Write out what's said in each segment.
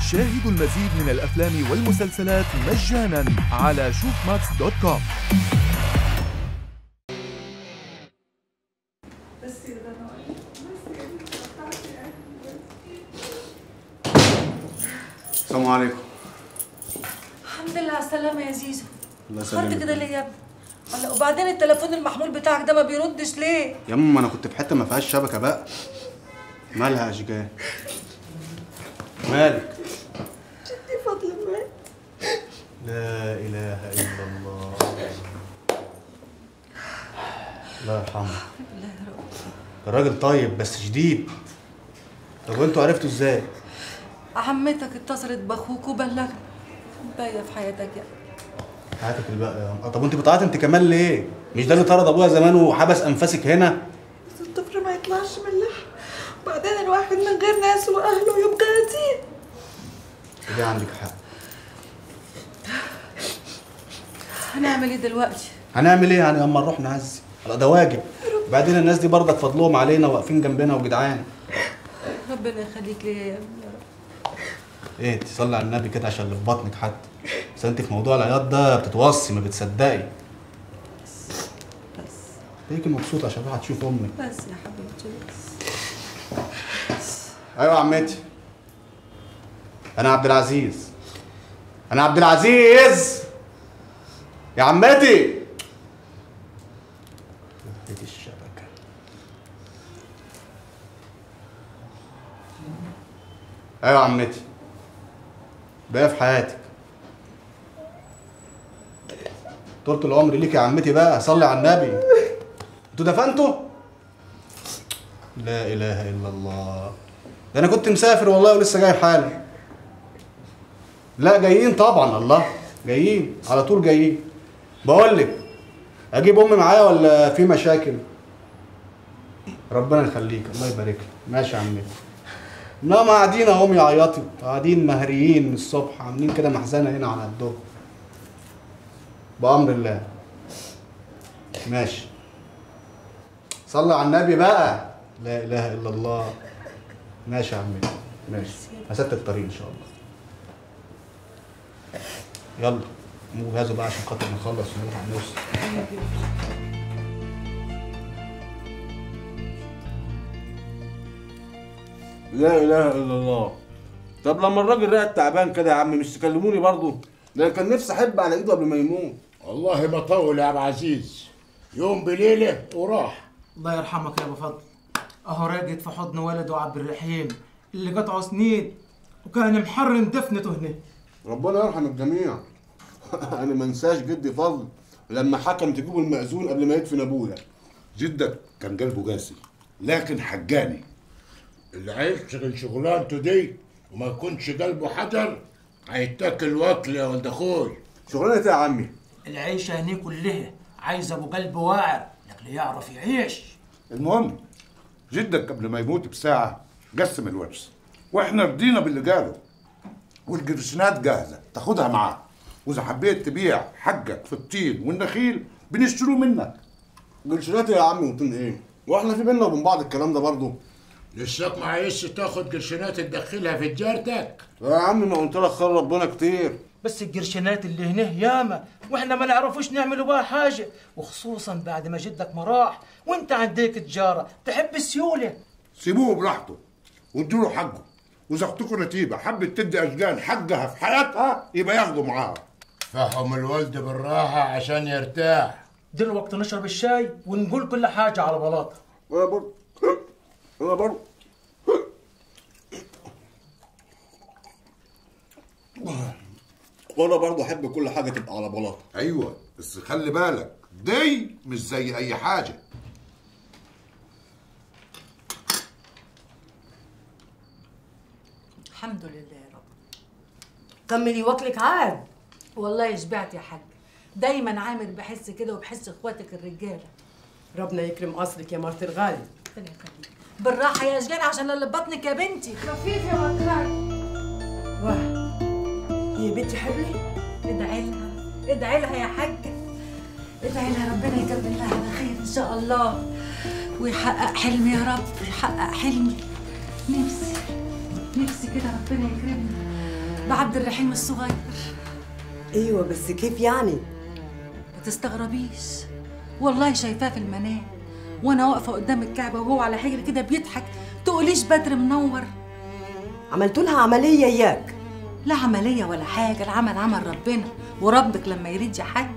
شاهدوا المزيد من الأفلام والمسلسلات مجانا على شوفماكس دوت كوم السلام عليكم الحمد لله على السلامة يا زيزو الله خرت يسلمك. كده ليه يا ابني؟ ولا وبعدين التليفون المحمول بتاعك ده ما بيردش ليه؟ يا اما انا كنت في حته ما فيهاش شبكه بقى مالها يا اشجان مالك جدي فضل الله لا اله الا الله الله يرحمه الراجل طيب بس شديد طب وانتوا عرفتوا ازاي عمتك اتصلت باخوك وبلغني باقية في حياتك يا حياتك اللي بقى يا أم. طب وانت بتعيط انت كمان ليه مش ده اللي طرد ابويا زمان وحبس انفاسك هنا بس الطفل ما يطلعش من اللحم بعدين الواحد من غير ناس واهله يبقى يتيم دي عندك حق هنعمل ايه دلوقتي؟ هنعمل ايه يعني اما نروح نعزي لا ده واجب بعدين الناس دي برضك فضلهم علينا واقفين جنبنا وجدعان ربنا يخليك ليا يا ابني يا رب ايه تصلي على النبي كده عشان اللي في بطنك حتى بس انت في موضوع العياط ده بتتوصي ما بتصدقي بس ليكي مبسوطه عشان راح تشوف امك بس يا حبيبتي بس ايوه يا عمتي انا عبد العزيز انا عبد العزيز يا عمتي لقيت الشبكه ايوه يا عمتي بقى في حياتك طولة العمر ليك يا عمتي بقى صلي على النبي انتوا دفنتوا لا اله الا الله ده انا كنت مسافر والله ولسه جاي حالا لا جايين طبعا الله جايين على طول جايين بقول لك اجيب امي معايا ولا في مشاكل ربنا يخليك الله يبارك لك ماشي يا عمتي انما قاعدين اهم يعيطوا قاعدين مهريين من الصبح عاملين كده محزنه هنا على قدهم بامر الله ماشي صلي على النبي بقى لا اله الا الله ماشي يا عمي ماشي هسد الطريق ان شاء الله يلا قوموا جهزوا بقى عشان خاطر نخلص ونروح على النص لا اله الا الله طب لما الراجل راقد تعبان كده يا عم مش تكلموني برضه ده أنا كان نفسي احب على ايده قبل ما يموت والله ما طول يا عبد العزيز يوم بليله وراح الله يرحمك يا ابو فضل اهو راقد في حضن ولده عبد الرحيم اللي قطعه سنين وكان محرم دفنته هنا ربنا يرحم الجميع انا ما انساش جدي فضل لما حكم تجيبوا المأذون قبل ما يدفن ابويا جدك كان قلبه قاسي لكن حجاني اللي هيشتغل شغلانته دي وما يكونش قلبه حجر هيتاكل واكل يا ولد اخوي شغلانه ايه يا عمي العيشه هني كلها عايزه ابو قلب واعر لكن يعرف يعيش المهم جدك قبل ما يموت بساعة قسم الورث واحنا رضينا باللي قاله والقرشنات جاهزة تاخدها معاه واذا حبيت تبيع حقك في الطين والنخيل بنشتروه منك قرشنات يا عمي وطن ايه واحنا في بينا وبين بعض الكلام ده برضه لساك ما عايزش تاخد قرشنات تدخلها في تجارتك يا عمي ما قلت لك خير ربنا كتير بس القرشنات اللي هنا ياما واحنا ما نعرفوش نعملوا بها حاجه وخصوصا بعد ما جدك ما راح وانت عندك تجاره تحب السيوله سيبوه براحته وادوا له حقه واذا اختكم نتيبه حبت تدي اشجان حقها في حياتها يبقى ياخدوا معاها فهم الولد بالراحه عشان يرتاح دلوقتي نشرب الشاي ونقول كل حاجه على بلاطه انا برضه انا برضه وانا برضه احب كل حاجه تبقى على بلاطه ايوه بس خلي بالك دي مش زي اي حاجه الحمد لله يا رب كملي واكلك عاد والله شبعت يا حاج دايما عامر بحس كده وبحس اخواتك الرجاله ربنا يكرم قصرك يا مرت الغالي ربنا يخليك بالراحه يا اشجان عشان اللي ببطنك يا بنتي خفيف يا مكرر واه هي بنتي حبلي ادعي لها ادعي لها يا حاجه ادعي لها ربنا يكمل لها على خير ان شاء الله ويحقق حلمي يا رب ويحقق حلمي نفسي نفسي كده ربنا يكرمني بعبد الرحيم الصغير ايوه بس كيف يعني ما تستغربيش والله شايفاه في المنام وانا واقفه قدام الكعبه وهو على حجري كده بيضحك تقوليش بدر منور عملتوا لها عمليه اياك لا عمليه ولا حاجه العمل عمل ربنا وربك لما يريد يا حاج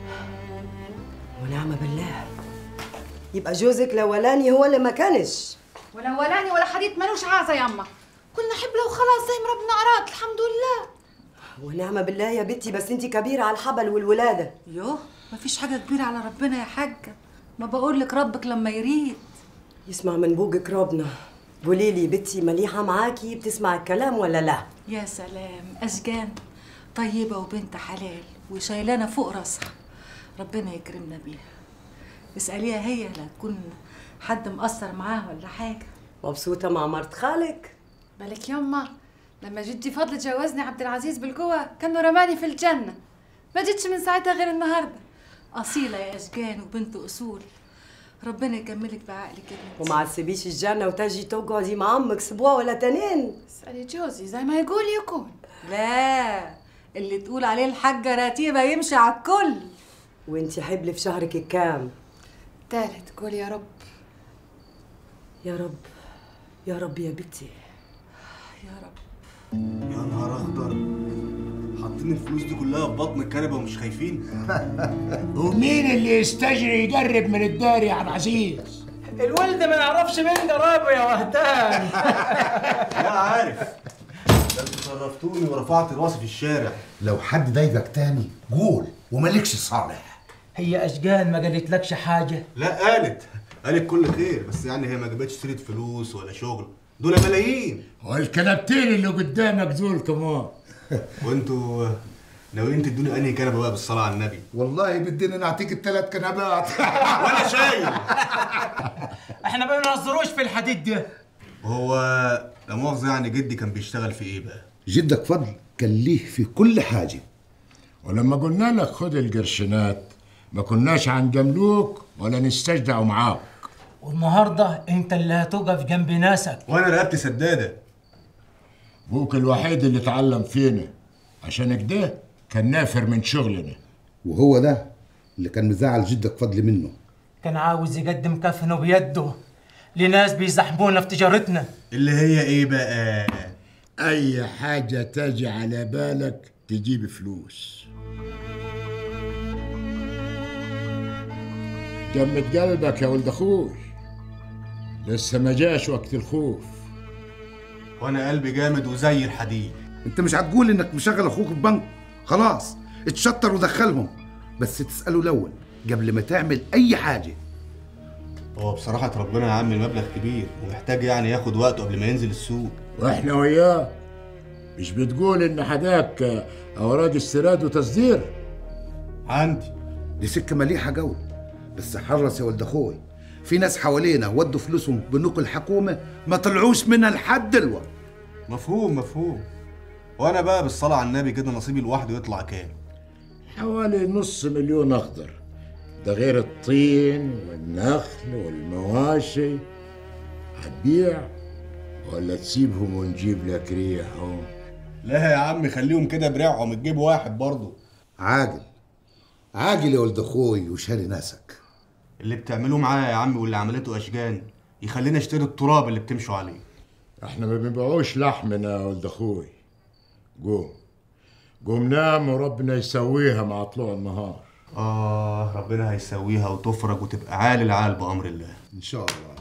ونعم بالله يبقى جوزك الاولاني هو اللي ما كانش ولا ولاني ولا حديث ملوش عازة يما كنا حبلة وخلاص زي ما ربنا أراد الحمد لله ونعم بالله يا بنتي بس انت كبيره على الحبل والولاده يوه مفيش حاجه كبيره على ربنا يا حاجه ما بقول لك ربك لما يريد يسمع من بوقك ربنا قولي لي بنتي مليحه معاكي بتسمع الكلام ولا لا يا سلام أشجان طيبة وبنت حلال وشايلانا فوق راسها ربنا يكرمنا بيها اسأليها هي لا تكون حد مقصر معاها ولا حاجة مبسوطه مع مرت خالك بالك يما لما جدي فضل جوزني عبد العزيز بالقوة كانه رماني في الجنة ما جيتش من ساعتها غير النهاردة أصيلة يا أشجان وبنت أصول ربنا يكملك بعقلك يا بنتي وما تسيبيش الجنه وتجي تقعدي مع امك اسبوع ولا تنين اسألي جوزي زي ما يقول يكون لا اللي تقول عليه الحاجة رتيبة يمشي على الكل وانت حبل في شهرك الكام تالت قول يا رب يا رب يا رب يا بنتي يا رب يا نهار اخضر حاطين الفلوس دي كلها في بطن الكنبه ومش خايفين ومين اللي يستجري يقرب من الدار يا عبد العزيز الولد ما نعرفش مين قرابه يا وهدان لا عارف ده انتوا صرفتوني ورفعت راسي في الشارع لو حد ضايقك تاني قول ومالكش صالح هي اشجان ما قالتلكش حاجه لا قالت قالت كل خير بس يعني هي ما جابتش سيره فلوس ولا شغل دول ملايين والكنبتين اللي قدامك دول كمان وانتوا ناويين تدوني انهي كنبه بقى بالصلاه على النبي والله بدنا نعطيك الثلاث كنبات وانا شايل احنا ما بنهزروش في الحديد ده هو لا مؤاخذه يعني جدي كان بيشتغل في ايه بقى جدك فضل كان ليه في كل حاجة ولما قلنا لك خد القرشنات ما كناش هنجاملوك ولا نستجدعوا معاك والنهارده انت اللي هتقف جنب ناسك وانا رقبتي سداده ابوك الوحيد اللي اتعلم فينا عشان كده كان نافر من شغلنا وهو ده اللي كان مزعل جدك فضل منه كان عاوز يقدم كفنه بيده لناس بيزحمونا في تجارتنا اللي هي ايه بقى اي حاجة تجي على بالك تجيب فلوس جمد قلبك يا ولد اخوي لسه ما جاش وقت الخوف وانا قلبي جامد وزي الحديد انت مش هتقول انك مشغل اخوك في بنك خلاص اتشطر ودخلهم بس تسأله الاول قبل ما تعمل اي حاجة هو بصراحه ربنا يا عم المبلغ كبير ومحتاج يعني ياخد وقته قبل ما ينزل السوق واحنا وياه مش بتقول ان حداك اوراق استيراد وتصدير عندي دي سكة مليحة قوي بس حرص يا ولد اخوي في ناس حوالينا ودوا فلوسهم بنوك الحكومة ما طلعوش منها لحد دلوقتي مفهوم مفهوم وانا بقى بالصلاه على النبي كده نصيبي لوحده يطلع كام حوالي نص مليون اخضر ده غير الطين والنخل والمواشي هتبيع ولا تسيبهم ونجيب لك ريحهم لا يا عم خليهم كده برعهم تجيب واحد برضه عاقل عاقل يا ولد اخوي وشاري ناسك اللي بتعملوه معايا يا عم واللي عملته اشجان يخلينا اشتري التراب اللي بتمشوا عليه احنا ما بنبيعوش لحمنا يا ولد اخوي قوم قوم نام وربنا يسويها مع طلوع النهار اه ربنا هيسويها وتفرج وتبقى عال العال بامر الله ان شاء الله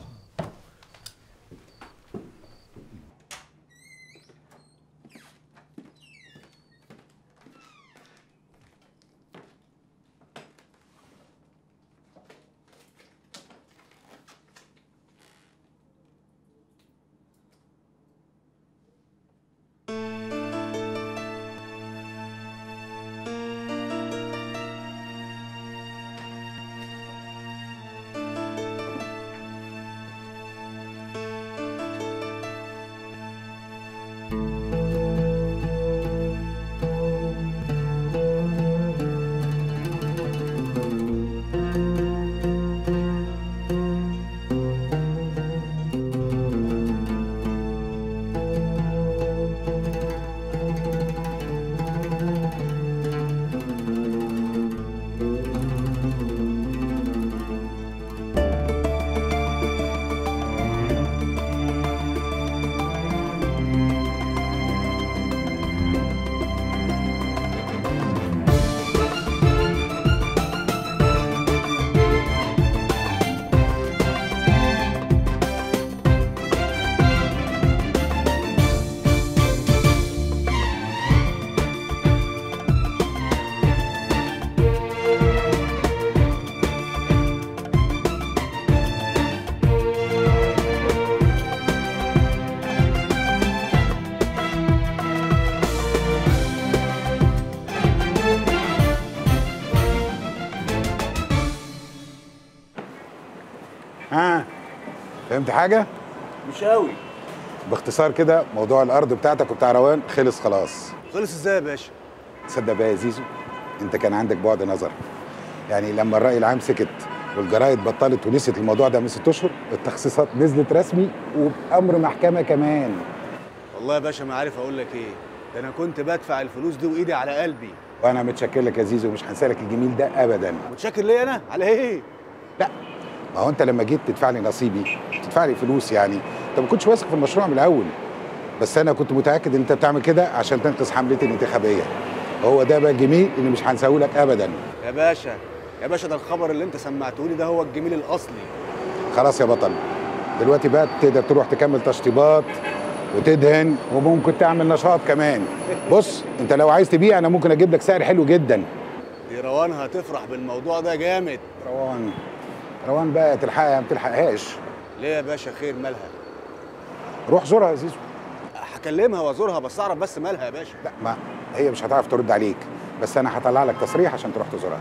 فهمت حاجه مش قوي باختصار كده موضوع الارض بتاعتك وبتاع روان خلص خلاص خلص ازاي يا باشا تصدق بقى يا زيزو انت كان عندك بعد نظر يعني لما الراي العام سكت والجرايد بطلت ونسيت الموضوع ده من ست اشهر التخصيصات نزلت رسمي وبامر محكمه كمان والله يا باشا ما عارف اقول لك ايه ده انا كنت بدفع الفلوس دي وايدي على قلبي وانا متشكر لك يا زيزو مش هنسالك الجميل ده ابدا متشكر ليه انا على ايه لا ما هو انت لما جيت تدفع لي نصيبي تدفع لي فلوس يعني انت ما كنتش واثق في المشروع من الاول بس انا كنت متاكد ان انت بتعمل كده عشان تنقذ حملتي الانتخابيه هو ده بقى الجميل اللي مش هنساوي لك ابدا يا باشا يا باشا ده الخبر اللي انت سمعته لي ده هو الجميل الاصلي خلاص يا بطل دلوقتي بقى تقدر تروح تكمل تشطيبات وتدهن وممكن تعمل نشاط كمان بص انت لو عايز تبيع انا ممكن اجيب لك سعر حلو جدا دي روان هتفرح بالموضوع ده جامد روان روان بقى تلحقها ما تلحقهاش ليه يا باشا خير مالها روح زورها يا زيزو هكلمها وازورها بس اعرف بس مالها يا باشا لا ما هي مش هتعرف ترد عليك بس انا هطلع لك تصريح عشان تروح تزورها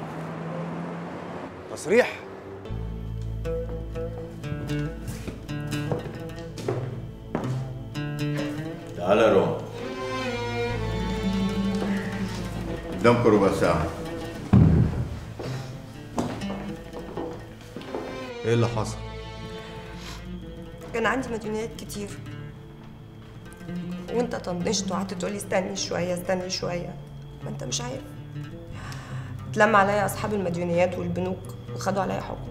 تصريح تعالى يا روان قدامكم ربع ساعة ايه اللي حصل كان عندي مديونيات كتير وانت طنشت وقعدت تقولي استني شويه استني شويه ما انت مش عارف اتلم عليا اصحاب المديونيات والبنوك وخدوا عليا حكم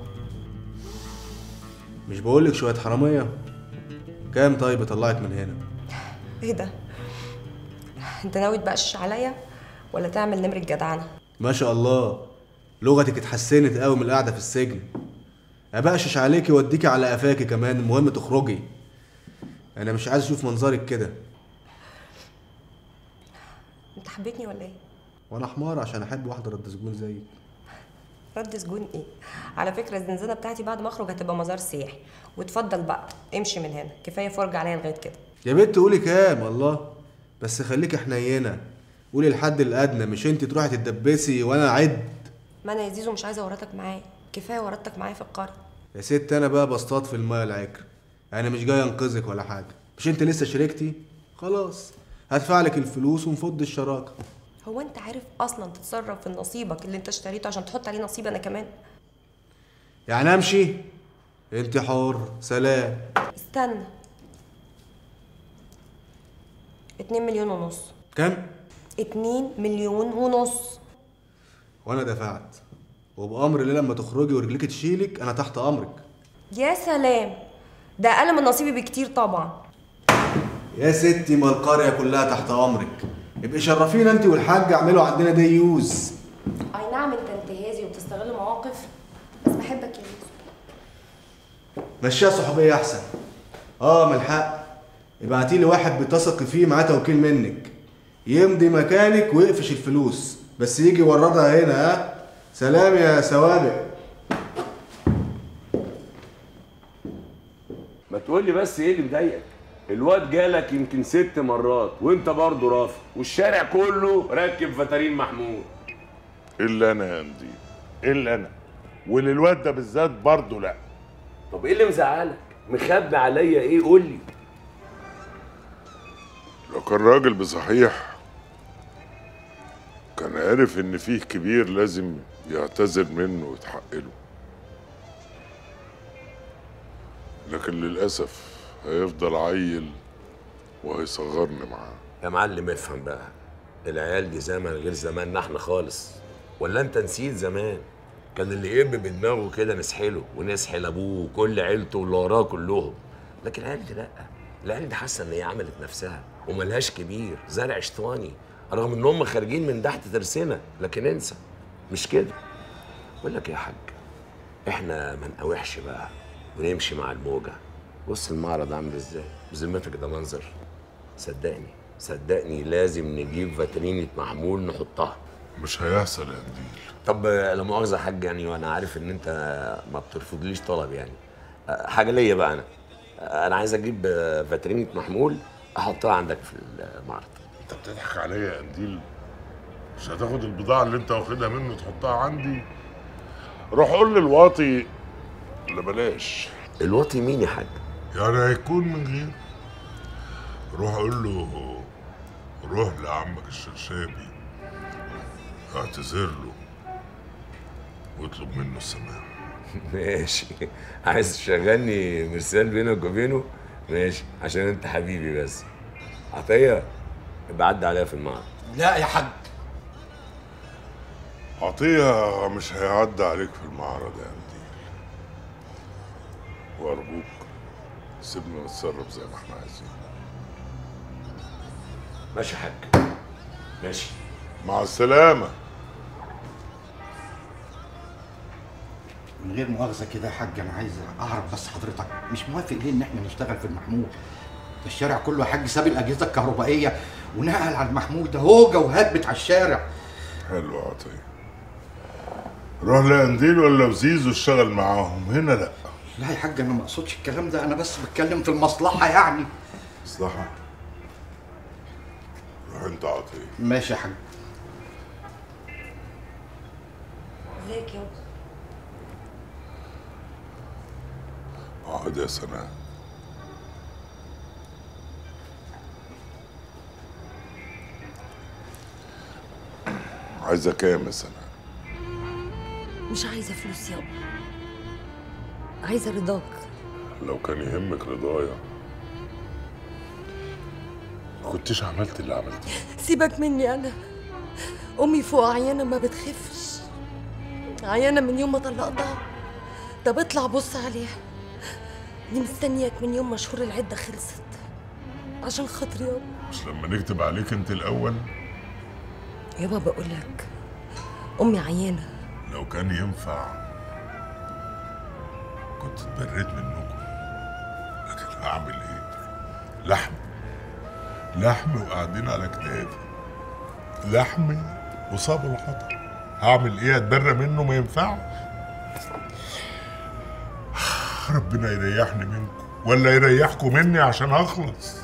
مش بقولك شويه حراميه كام طيب طلعت من هنا ايه ده انت ناوي تبقش عليا ولا تعمل نمرة جدعنه ما شاء الله لغتك اتحسنت قوي من القعده في السجن ابقشش عليكي واديكي على قفاكي كمان المهم تخرجي انا مش عايز اشوف منظرك كده انت حبيتني ولا ايه وانا حمار عشان احب واحده رد سجون زيك رد سجون ايه على فكره الزنزانه بتاعتي بعد ما اخرج هتبقى مزار سياحي وتفضل بقى امشي من هنا كفايه فرجه عليا لغايه كده يا بنت قولي كام الله بس خليكي حنينه قولي الحد الادنى مش انت تروحي تتدبسي وانا اعد ما انا يا زيزو مش عايزه ورطك معايا كفايه ورطتك معايا في القرن يا ست انا بقى بصطاد في المايه العكر انا مش جاي انقذك ولا حاجه مش انت لسه شاركتي خلاص هدفع لك الفلوس ونفض الشراكه هو انت عارف اصلا تتصرف في نصيبك اللي انت اشتريته عشان تحط عليه نصيب انا كمان يعني امشي انت حر سلام استنى اتنين مليون ونص كام اتنين مليون ونص وانا دفعت وبامر الله لما تخرجي ورجلك تشيلك انا تحت امرك يا سلام ده اقل من نصيبي بكتير طبعا يا ستي ما القريه كلها تحت امرك يبقى شرفينا انت والحاج اعملوا عندنا ديوز اي نعم انت انتهازي وبتستغل مواقف بس بحبك يا يوسف مشيها صحوبيه احسن اه من الحق ابعتي لي واحد بتثق فيه معاه توكيل منك يمضي مكانك ويقفش الفلوس بس يجي يوردها هنا ها سلام يا سوابق ما تقول لي بس ايه اللي مضايقك الواد جالك يمكن ست مرات وانت برضه رافض والشارع كله راكب فترين محمود الا انا يا قنديل الا انا وللواد ده بالذات برضه لا طب ايه اللي مزعلك مخبي عليا ايه قول لي لو كان راجل بصحيح كان عارف ان فيه كبير لازم يعتذر منه ويتحقله لكن للاسف هيفضل عيل وهيصغرني معاه يا معلم افهم بقى العيال دي زمن غير زماننا احنا خالص ولا انت نسيت زمان كان اللي يب بدماغه كده نسحله ونسحل ابوه وكل عيلته واللي وراه كلهم لكن العيال دي لا العيال دي حاسه ان هي عملت نفسها وملهاش كبير زرع شطواني رغم ان هم خارجين من تحت ترسنا لكن انسى مش كده بقول لك إيه يا حاج احنا ما نقاوحش بقى ونمشي مع الموجه بص المعرض عامل ازاي بذمتك ده منظر صدقني صدقني لازم نجيب فاترينة محمول نحطها مش هيحصل يا قنديل طب آه، لا مؤاخذة يا حاج يعني وانا عارف ان انت ما بترفضليش طلب يعني آه، حاجة ليا بقى انا آه، انا عايز اجيب آه، فاترينة محمول احطها عندك في المعرض انت بتضحك عليا يا قنديل مش هتاخد البضاعة اللي انت واخدها منه تحطها عندي روح قول للواطي لا بلاش الواطي مين يا حاج يعني هيكون من غير روح اقول له روح لعمك الشرشابي اعتذر له واطلب منه السماح ماشي عايز تشغلني مرسال بينك وبينه ماشي عشان انت حبيبي بس عطيه ابقى عدى عليا في المعرض لا يا حاج عطية مش هيعدي عليك في المعرض يا قنديل وأرجوك سيبنا نتصرف زي ما احنا عايزين ماشي يا حاج ماشي مع السلامة من غير مؤاخذة كده يا حاج أنا عايز أعرف بس حضرتك مش موافق ليه إن إحنا نشتغل في المحمول؟ ده الشارع كله يا حاج ساب الأجهزة الكهربائية ونقل على المحمول ده هوجة وهبت على الشارع. حلو عطية روح لقنديل ولا وزيزو اشتغل معاهم هنا لا لا يا حاج أنا ما أقصدش الكلام ده أنا بس بتكلم في المصلحة يعني. مصلحة روح انت عطية ماشي يا حاج. ازيك يابا اقعد يا سناء عايزة كام يا سناء؟ مش عايزه فلوس يابا عايزه رضاك لو كان يهمك رضايا ما كنتش عملت اللي عملته سيبك مني انا امي فوق عيانه ما بتخفش عيانه من يوم ما طلقتها طب اطلع بص عليها دي مستنياك من يوم ما شهور العده خلصت عشان خاطري يابا مش لما نكتب عليك انت الاول يابا بقول لك امي عيانه لو كان ينفع كنت اتبريت منكم لكن هعمل ايه لحم لحم وقاعدين على كتافي لحم وصبر وخطر هعمل ايه اتبرى منه ما ينفعش ربنا يريحني منكم ولا يريحكم مني عشان اخلص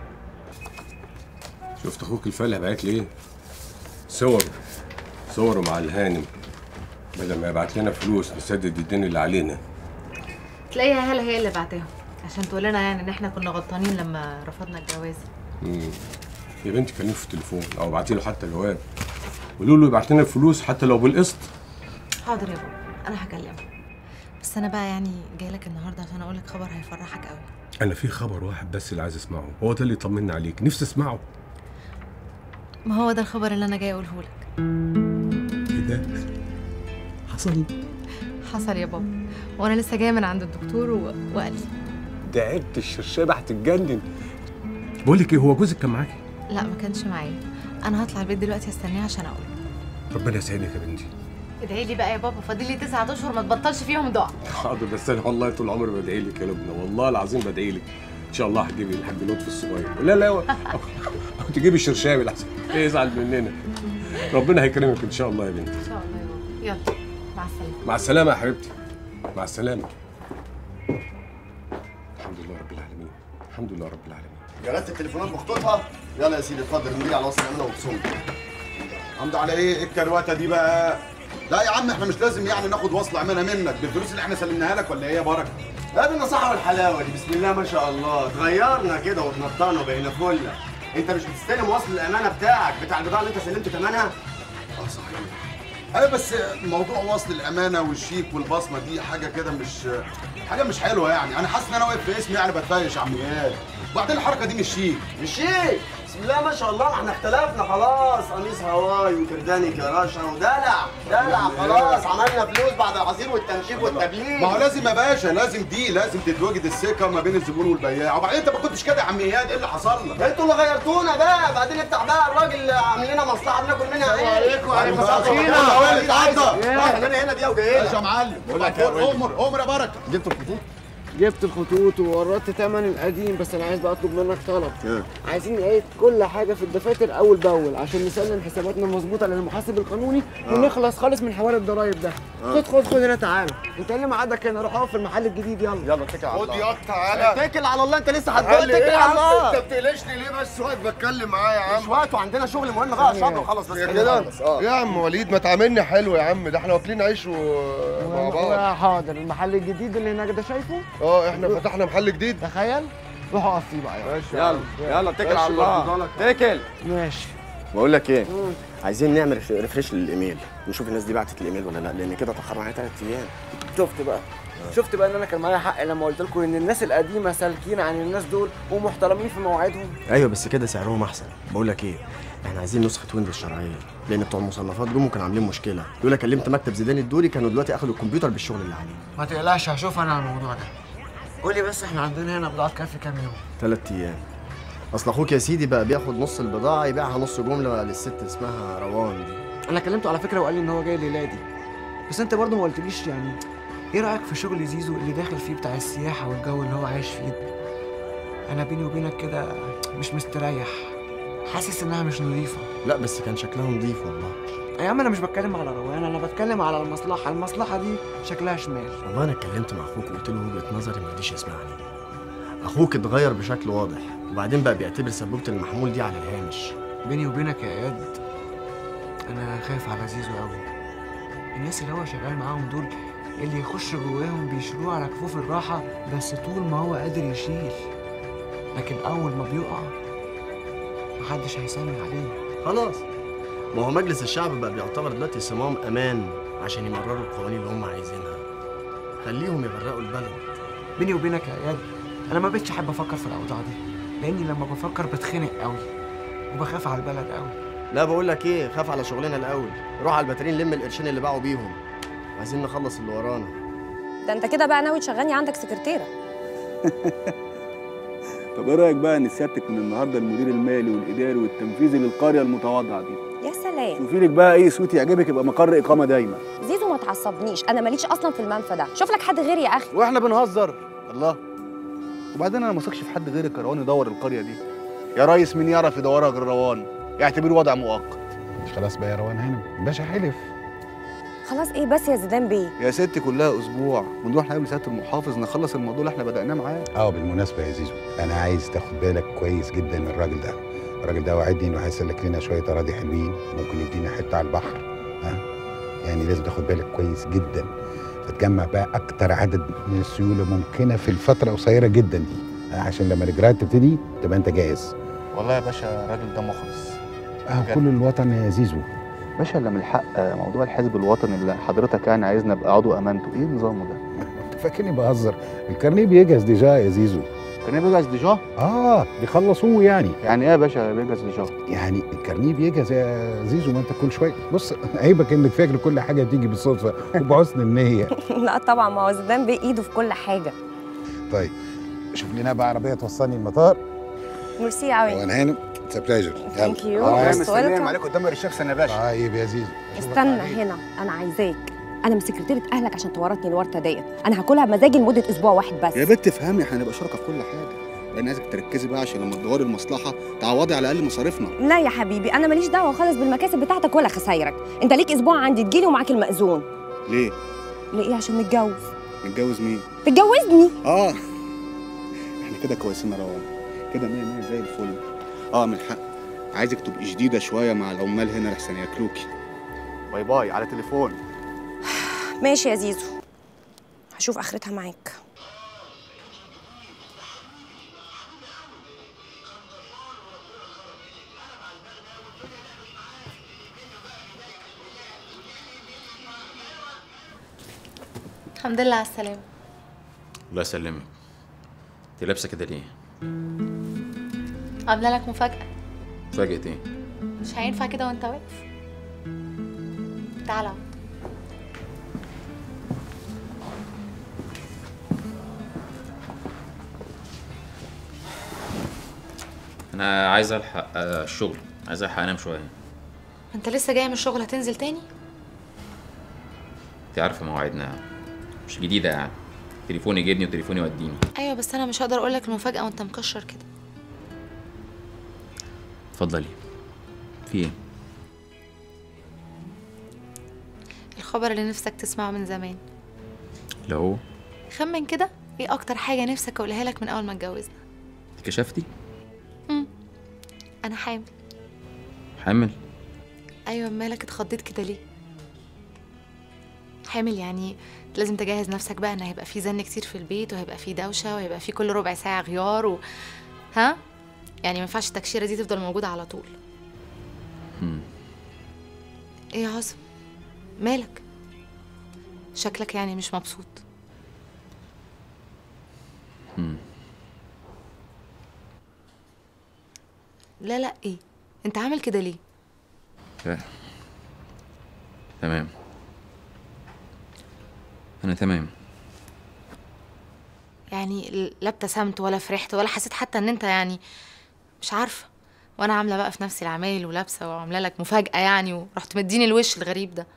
شفت اخوك الفالح بعت لي ايه صور صوره مع الهانم بدل ما يبعت لنا فلوس نسدد الدين اللي علينا تلاقيها هلا هي اللي بعتاهم عشان تقول لنا يعني ان احنا كنا غلطانين لما رفضنا الجواز مم. يا بنتي كلميه في التليفون او ابعتي له حتى جواب قولوا له يبعت لنا الفلوس حتى لو بالقسط حاضر يا بابا انا هكلمه بس انا بقى يعني جاي لك النهارده عشان اقول لك خبر هيفرحك قوي انا في خبر واحد بس اللي عايز اسمعه هو ده اللي يطمنا عليك نفسي اسمعه ما هو ده الخبر اللي انا جاي اقوله لك ايه ده حصل حصل يا بابا وانا لسه جايه من عند الدكتور و... وقال لي تعبت الشرشابه هتتجنن بقول لك ايه هو جوزك كان معاكي لا ما كانش معايا انا هطلع البيت دلوقتي استناه عشان اقول ربنا يسعدك يا بنتي ادعي لي بقى يا بابا فاضل لي تسعة اشهر ما تبطلش فيهم دعاء حاضر بس انا والله طول عمري بدعي لك يا لبنى والله العظيم بدعي لك ان شاء الله هتجيبي الحاج لطفي الصغير لا لا او, أو تجيبي الشرشابي لحسن يزعل مننا ربنا هيكرمك ان شاء الله يا بنتي ان شاء الله يا بابا يلا مع السلامه مع السلامه يا حبيبتي مع السلامه الحمد لله رب العالمين الحمد لله رب العالمين جلست التليفونات مخطوطها يلا يا سيدي اتفضل نرجع على وصل الامانه وبصوم الحمد على ايه ايه الكروته دي بقى لا يا عم احنا مش لازم يعني ناخد وصل امانه منك بالفلوس اللي احنا سلمناها لك ولا ايه يا بركه هذه النصيحة والحلاوة دي بسم الله ما شاء الله اتغيرنا كده واتنططنا وبقينا فلة انت مش بتستلم وصل الامانة بتاعك بتاع البضاعة اللي انت سلمت ثمنها؟ اه صحيح ايوه بس موضوع وصل الامانه والشيك والبصمه دي حاجه كده مش حاجه مش حلوه يعني انا حاسس ان انا واقف في اسمي يعني بتفايش يا عم اياد وبعدين الحركه دي مش شيك مش شيك بسم الله ما شاء الله ما احنا اختلفنا خلاص قميص هواي وكرداني كراشة ودلع دلع خلاص عملنا فلوس بعد العصير والتنشيف والتبليل ما هو لازم يا باشا لازم دي لازم تتوجد الثقه ما بين الزبون والبياع وبعدين انت ما كنتش كده يا عم اياد ايه اللي حصل لك؟ انتوا اللي غيرتونا بقى بعدين افتح بقى الراجل عامل لنا مصلحه بناكل منها ايه عليكم وعليكم السلام. عليكم اتعدى. انا هنا دي وجاي ماشي يا معلم بقول لك امر امر يا بركه جبت الخطوط جبت الخطوط ووردت تمن القديم بس انا عايز بقى اطلب منك طلب عايزين نعيد كل حاجه في الدفاتر اول باول عشان نسلم حساباتنا مظبوطه للمحاسب القانوني آه. ونخلص خالص من حوار الضرايب ده آه. خد خد خد هنا تعالى انت اللي معادك هنا روح اقف في المحل الجديد يلا يلا اتكل على خد الله يا تعالى اتكل على الله انت لسه قال هتقول لي اتكل ايه يا على عم الله انت بتقلشني ليه بس واقف بتكلم معايا يا عم مش وقت وعندنا شغل مهم بقى شاطر خلص بس كده يا عم وليد ما تعاملني حلو يا عم ده احنا واكلين عيش و... و- حاضر المحل الجديد اللي هناك ده شايفه اه احنا فتحنا محل جديد تخيل روح اقف فيه بقى يلا يلا اتكل على الله اتكل ماشي بقول لك ايه عايزين نعمل ريف- ريفريش للايميل نشوف الناس دي بعتت الايميل ولا لا لان كده اتاخرنا عليها ثلاث ايام شفت بقى شفت بقى ان انا كان معايا حق لما قلت لكم ان الناس القديمه سالكين عن الناس دول ومحترمين في مواعيدهم ايوه بس كده سعرهم احسن بقول لك ايه احنا عايزين نسخه ويندوز شرعيه لان بتوع المصنفات جم وكانوا عاملين مشكله لولا كلمت مكتب زيدان الدوري كانوا دلوقتي اخدوا الكمبيوتر بالشغل اللي عليه ما تقلقش هشوف انا على الموضوع ده قول لي بس احنا عندنا هنا بضاعه كافي كام يوم ثلاث ايام اصل اخوك يا سيدي بقى بياخد نص البضاعه يبيعها نص جمله للست اسمها روان دي انا كلمته على فكره وقال لي ان هو جاي الليله دي بس انت برضه ما قلتليش يعني ايه رايك في شغل زيزو اللي داخل فيه بتاع السياحه والجو اللي هو عايش فيه ده انا بيني وبينك كده مش مستريح حاسس انها مش نظيفه لا بس كان شكلها نظيف والله يا عم انا مش بتكلم على روان انا بتكلم على المصلحه المصلحه دي شكلها شمال والله انا اتكلمت مع اخوك وقلت له وجهه نظري ما رضيش يسمعني اخوك اتغير بشكل واضح وبعدين بقى بيعتبر سبوبه المحمول دي على الهامش بيني وبينك يا اياد انا خايف على زيزو قوي الناس اللي هو شغال معاهم دول اللي يخش جواهم بيشيلوه على كفوف الراحة بس طول ما هو قادر يشيل لكن أول ما بيقع محدش هيسمي عليه خلاص ما هو مجلس الشعب بقى بيعتبر دلوقتي صمام امان عشان يمرروا القوانين اللي هم عايزينها خليهم يغرقوا البلد بيني وبينك يا اياد انا ما بقتش احب افكر في الاوضاع دي لاني لما بفكر بتخنق قوي وبخاف على البلد قوي لا بقول لك ايه خاف على شغلنا الاول روح على الباترين لم القرشين اللي باعوا بيهم عايزين نخلص اللي ورانا ده انت كده بقى ناوي تشغلني عندك سكرتيره طب ايه رايك بقى ان سيادتك من النهارده المدير المالي والاداري والتنفيذي للقريه المتواضعه دي يا سلام شوفي لك بقى ايه صوت يعجبك يبقى مقر اقامه دايما زيزو ما تعصبنيش انا ماليش اصلا في المنفى ده شوف لك حد غيري يا اخي واحنا بنهزر الله وبعدين انا ما اثقش في حد غير الكروان يدور القريه دي يا ريس مين يعرف يدورها غير روان يعتبره وضع مؤقت خلاص بقى يا روان هانم باشا حلف خلاص ايه بس يا زيدان بيه يا ستي كلها اسبوع ونروح نقابل سياده المحافظ نخلص الموضوع اللي احنا بدأناه معاه اه بالمناسبه يا زيزو انا عايز تاخد بالك كويس جدا من الراجل ده الراجل ده وعدني انه هيسلك لنا شويه اراضي حلوين ممكن يدينا حته على البحر ها يعني لازم تاخد بالك كويس جدا فتجمع بقى اكتر عدد من السيوله ممكنه في الفتره قصيره جدا دي ها؟ عشان لما الاجراءات تبتدي تبقى انت جاهز والله يا باشا الراجل ده مخلص اه كل الوطن يا زيزو باشا اللي من الحق موضوع الحزب الوطني اللي حضرتك يعني عايزنا ابقى عضو امانته ايه نظامه ده انت فاكرني بهزر الكارنيه بيجهز ديجا يا زيزو كان بيجهز ديجا اه بيخلصوه يعني يعني ايه يا باشا بيجهز ديجا يعني الكارنيه بيجهز يا زيزو ما انت كل شويه بص عيبك انك فاكر كل حاجه بتيجي بالصدفه وبحسن النيه لا طبعا ما هو زيدان بيه ايده في كل حاجه طيب شوف لنا بقى عربيه توصلني المطار ميرسي قوي وانا هانم اتس بليجر Thank you. Most welcome. عليك قدام الريسبشن يا باشا طيب يا زيزو استنى هنا انا عايزاك انا من سكرتيرة اهلك عشان تورطني الورطه ديت انا هاكلها بمزاجي لمده اسبوع واحد بس يا بنت افهمي احنا هنبقى شركاء في كل حاجه انا عايزك تركزي بقى عشان لما تدوري المصلحه تعوضي على الاقل مصاريفنا لا يا حبيبي انا ماليش دعوه خالص بالمكاسب بتاعتك ولا خسايرك انت ليك اسبوع عندي تجيلي ومعاك المأذون ليه ليه عشان نتجوز نتجوز مين تتجوزني اه احنا كده كويسين يا روان كده مية مية زي الفل اه من الحق عايزك تبقي شديده شويه مع العمال هنا لحسن ياكلوكي باي باي على تليفون ماشي يا زيزو هشوف اخرتها معاك الحمد لله على السلامة الله يسلمك انت لابسه كده ليه؟ عاملة لك مفاجأة فاجئت ايه؟ مش هينفع كده وانت واقف تعالى اقعد. انا عايز الحق آه، الشغل عايز الحق انام شويه انت لسه جاي من الشغل هتنزل تاني انت عارفه مواعيدنا مش جديده يعني تليفون يجيبني وتليفون يوديني ايوه بس انا مش هقدر اقول لك المفاجأة وانت مكشر كده اتفضلي في ايه؟ الخبر اللي نفسك تسمعه من زمان اللي هو خمن كده ايه اكتر حاجة نفسك اقولها لك من اول ما اتجوزنا كشفتي؟ مم. انا حامل حامل؟ ايوه مالك اتخضيت كده ليه حامل يعني لازم تجهز نفسك بقى ان هيبقى في زن كتير في البيت وهيبقى في دوشه وهيبقى في كل ربع ساعه غيار و... ها يعني ما ينفعش التكشيره دي تفضل موجوده على طول مم. ايه يا عاصم مالك شكلك يعني مش مبسوط مم. لا لا ايه انت عامل كده ليه لا تمام انا تمام يعني لا ابتسمت ولا فرحت ولا حسيت حتى ان انت يعني مش عارفه وانا عامله بقى في نفسي العمايل ولابسه وعامله لك مفاجاه يعني ورحت مديني الوش الغريب ده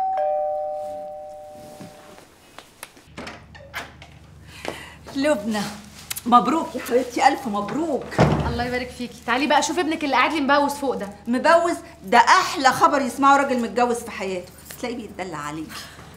لبنى مبروك يا حبيبتي الف مبروك الله يبارك فيكي تعالي بقى شوف ابنك اللي قاعد لي مبوس فوق ده مبوز ده احلى خبر يسمعه راجل متجوز في حياته تلاقيه بيتدلع عليك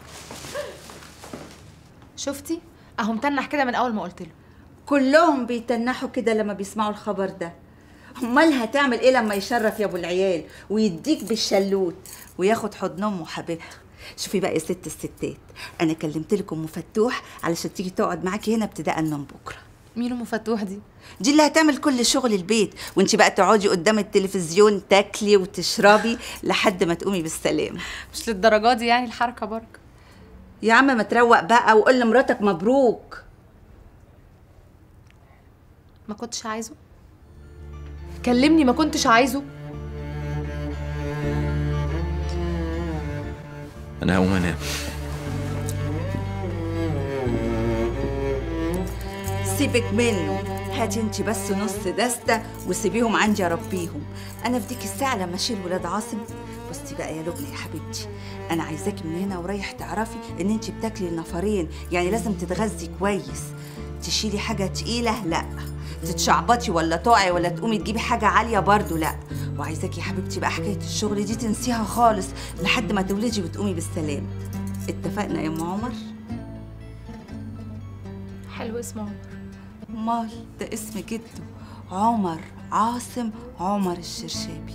شفتي اهو متنح كده من اول ما قلت له كلهم بيتنحوا كده لما بيسمعوا الخبر ده امال هتعمل ايه لما يشرف يا ابو العيال ويديك بالشلوت وياخد حضن امه حبيبته شوفي بقى يا ست الستات انا كلمت لكم ام فتوح علشان تيجي تقعد معاكي هنا ابتداء من بكره مين ام فتوح دي دي اللي هتعمل كل شغل البيت وانت بقى تقعدي قدام التلفزيون تاكلي وتشربي لحد ما تقومي بالسلامه مش للدرجه دي يعني الحركه بركه يا عم ما تروق بقى وقول لمراتك مبروك ما كنتش عايزه كلمني ما كنتش عايزه انا هقوم انام سيبك منه هاتي انت بس نص دستة وسيبيهم عندي اربيهم انا في ديك الساعة لما اشيل ولاد عاصم بصي بقى يا لبنى يا حبيبتي انا عايزاكي من هنا ورايح تعرفي ان انت بتاكلي النفرين يعني لازم تتغذي كويس تشيلي حاجة تقيلة لا تتشعبطي ولا تقعي ولا تقومي تجيبي حاجة عالية برضو لا وعايزاكي يا حبيبتي بقى حكاية الشغل دي تنسيها خالص لحد ما تولدي وتقومي بالسلام اتفقنا يا ام عمر حلو اسمه عمر امال ده اسم جده عمر عاصم عمر الشرشابي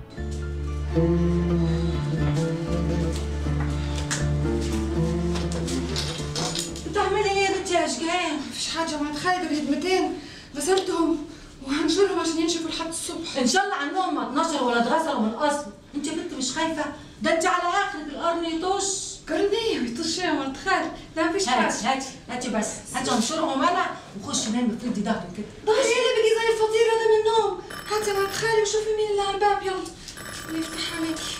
بتعملي ايه يا بنتي يا اشجان؟ مفيش حاجة ما خالد الهدمتين غسلتهم وهنشرهم عشان ينشفوا لحد الصبح ان شاء الله عنهم ما اتنشروا ولا اتغسلوا من الاصل انت يا بنت مش خايفه ده انت على اخرك القرن يطش قرنية ويطش يا مرت خالد لا مفيش حاجة هاتي هاتي هاتي بس هاتي انشرهم انا وخش نام افردي ظهرك كده ظهري اللي بقي زي الفطيرة ده من النوم هاتي يا مرت خالد وشوفي مين اللي على الباب يلا اللي يفتح عليكي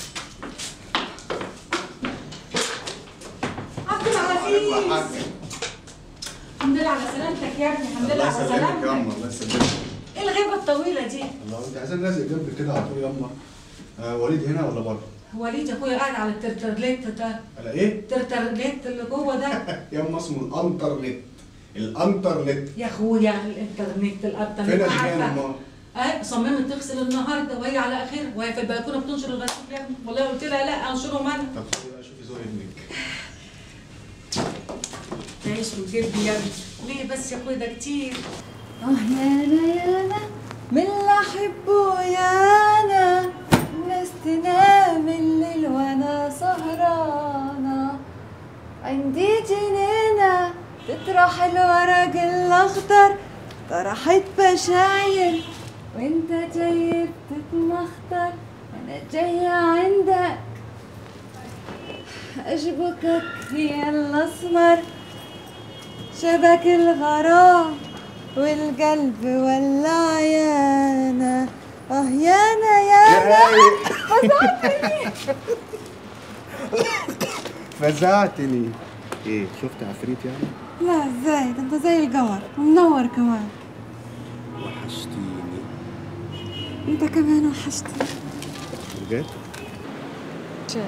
عبد العزيز الحمد لله على سلامتك يا ابني الحمد لله على سلامتك الله يسلمك ايه الغيبه الطويله دي الله انت عايزين لازق جنبك كده على طول يما آه وليد هنا ولا بره؟ وليد اخويا قاعد على الترترليت ده على ايه؟ الترترليت اللي جوه ده يما اسمه الانترنت الانترنت يا اخويا الانترنت الانترنت فين عارفة. اشجان امال؟ اهي صممت تغسل النهارده وهي على اخرها وهي في البلكونه بتنشر الغسيل يا ابني والله قلت لها لا انشرهم انا طب خدي بقى شوفي زور ابنك تعيش وتجيب يا ابني ليه بس يا اخويا ده كتير اه يانا يانا من اللي احبه يانا الناس تنام الليل وانا سهرانة عندي جنينة تطرح الورق الاخضر طرحت بشاير وانت جاي بتتمخطر وانا جاية عندك اشبكك هي الاسمر شبك الغرام والقلب ولع يانا اه يانا يانا فزعتني فزعتني ايه شفت عفريت يعني لا ازاي ده انت زي القمر ومنور كمان وحشتيني انت كمان وحشتني بجد جد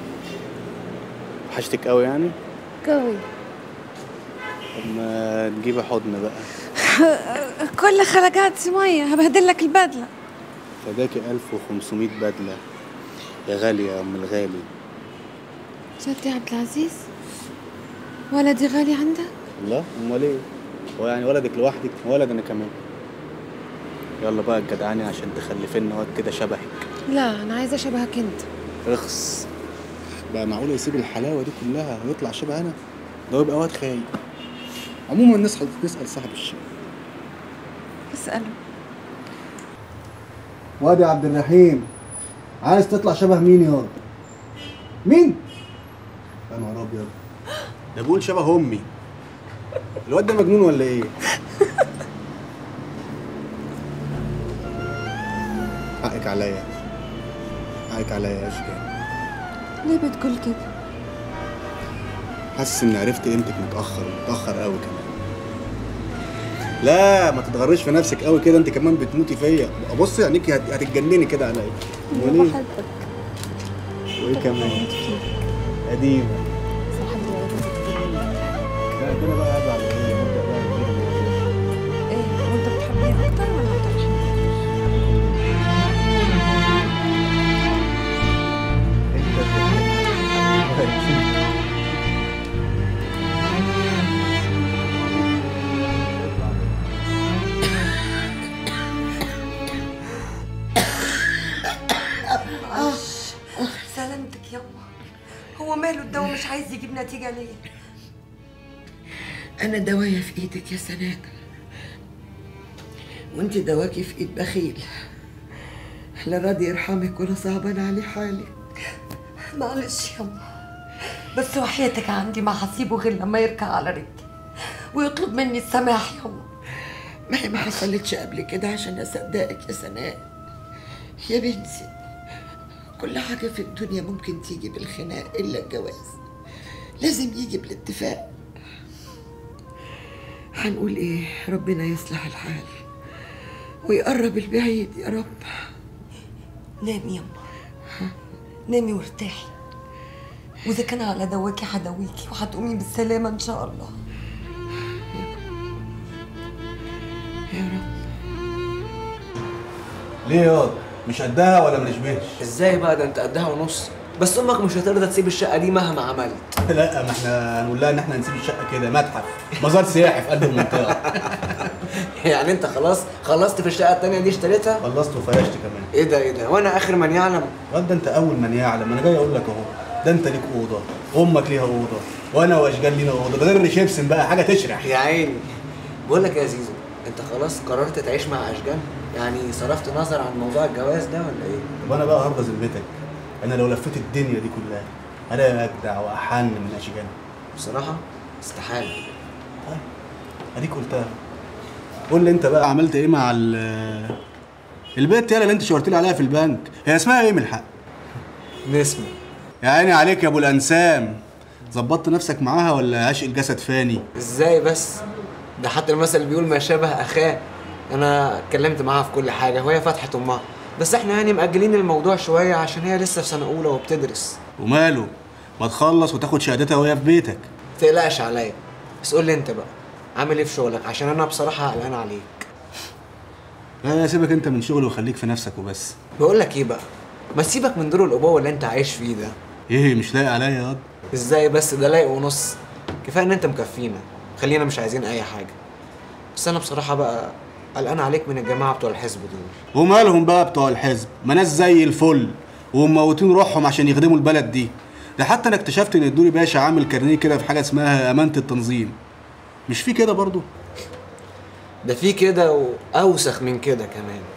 وحشتك قوي يعني قوي طب ما تجيبي حضن بقى كل خلقات سمية هبهدل لك البدلة فداكي 1500 بدلة يا غالية يا ام الغالي جد يا عبد العزيز ولدي غالي عندك الله امال ايه هو يعني ولدك لوحدك ولد انا كمان يلا بقى الجدعاني عشان تخلفي لنا واد كده شبهك لا انا عايزة شبهك انت اخس بقى معقول يسيب الحلاوه دي كلها ويطلع شبه انا ده يبقى واد خايب عموما نسأل نسأل صاحب الشقة اسأله وادي عبد الرحيم عايز تطلع شبه مين يا واد؟ مين؟ يا نهار ابيض ده بيقول شبه امي الواد ده مجنون ولا ايه؟ حقك عليا حقك عليا يا اشجان ليه بتقول كده؟ حاسس اني عرفت قيمتك متاخر متاخر قوي كمان لا ما تتغريش في نفسك قوي كده انت كمان بتموتي فيا بصي عينيكي هت- هتتجنني كده عليا أنا وليه؟ بحبك وايه كمان قديمه لا ده انا بقى قاعد على ايه نبدا بقى نغير الموضوع. ايه وانت بتحبني اكتر ولا عبد الرحيم؟ معلش سلامتك يابا هو ماله الدواء مش عايز يجيب نتيجة ليه؟ أنا دوايا في إيدك يا سناء وأنت دواكي في إيد بخيل لا راضي يرحمك ولا صعبان عليه حالك معلش يابا بس وحياتك عندي ما هسيبه غير لما يركع على رجلي ويطلب مني السماح يابا ما هي ما حصلتش قبل كده عشان أصدقك يا سناء يا بنتي كل حاجة في الدنيا ممكن تيجي بالخناق إلا الجواز لازم يجي بالاتفاق هنقول إيه ربنا يصلح الحال ويقرب البعيد يا رب نامي يابا نامي وارتاحي واذا كان على دواكي هداويكي وهتقومي بالسلامة ان شاء الله يا رب ليه ياض مش قدها ولا ما نشبهش ازاي بقى ده انت قدها ونص بس امك مش هترضى تسيب الشقه دي مهما عملت لا ما احنا هنقول لها ان احنا هنسيب الشقه كده متحف مزار سياحي في قلب المنطقه يعني انت خلاص خلصت في الشقه التانيه دي اشتريتها خلصت وفرشت كمان ايه ده ايه ده وانا اخر من يعلم واد ده انت اول من يعلم انا جاي اقول لك اهو ده انت ليك اوضه امك ليها اوضه وانا واشجان لينا اوضه ده غير ريسبشن بقى حاجه تشرح يا عيني بقول لك يا زيزو انت خلاص قررت تعيش مع اشجان يعني صرفت نظر عن موضوع الجواز ده ولا ايه طب انا بقى هرضى ذمتك انا لو لفيت الدنيا دي كلها انا اجدع واحن من اشجان بصراحه استحاله اديك قلتها قول لي انت بقى عملت ايه مع ال البيت يالا اللي انت شاورت لي عليها في البنك هي اسمها ايه من الحق نسمة يا عيني عليك يا ابو الانسام ظبطت نفسك معاها ولا عشق الجسد فاني ازاي بس ده حتى المثل بيقول ما شابه اخاه انا اتكلمت معاها في كل حاجه وهي فتحت امها بس احنا يعني مأجلين الموضوع شويه عشان هي لسه في سنه اولى وبتدرس وماله ما تخلص وتاخد شهادتها وهي في بيتك تقلقش عليا بس قول لي انت بقى عامل ايه في شغلك عشان انا بصراحه قلقان عليك لا سيبك انت من شغل وخليك في نفسك وبس بقول لك ايه بقى ما تسيبك من دور الابوه اللي انت عايش فيه ده ايه مش لاقي عليا يا واد ازاي بس ده لايق ونص كفايه ان انت مكفينا خلينا مش عايزين اي حاجه بس انا بصراحه بقى قلقان عليك من الجماعه بتوع الحزب دول ومالهم بقى بتوع الحزب ما ناس زي الفل ومموتين روحهم عشان يخدموا البلد دي ده حتى انا اكتشفت ان الدوري باشا عامل كارنيه كده في حاجه اسمها امانه التنظيم مش في كده برضو ده في كده واوسخ من كده كمان